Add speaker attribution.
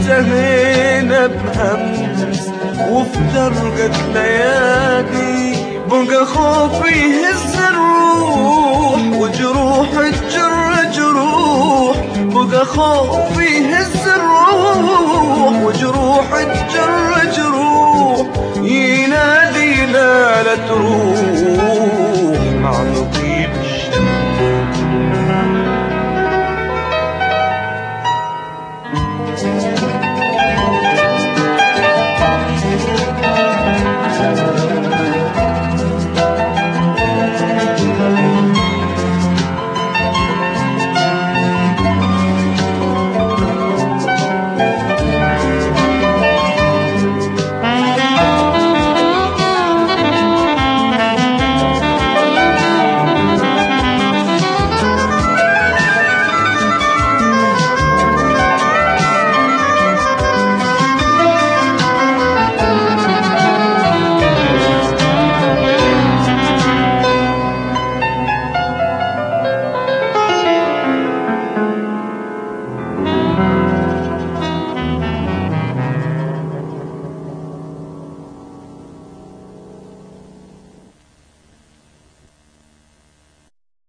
Speaker 1: انتهينا بأمس وفي درجة ليالي بقى خوفي يهز الروح وجروح الجر جروح بقى خوفي يهز الروح وجروح الجر جروح ينادي لا لا تروح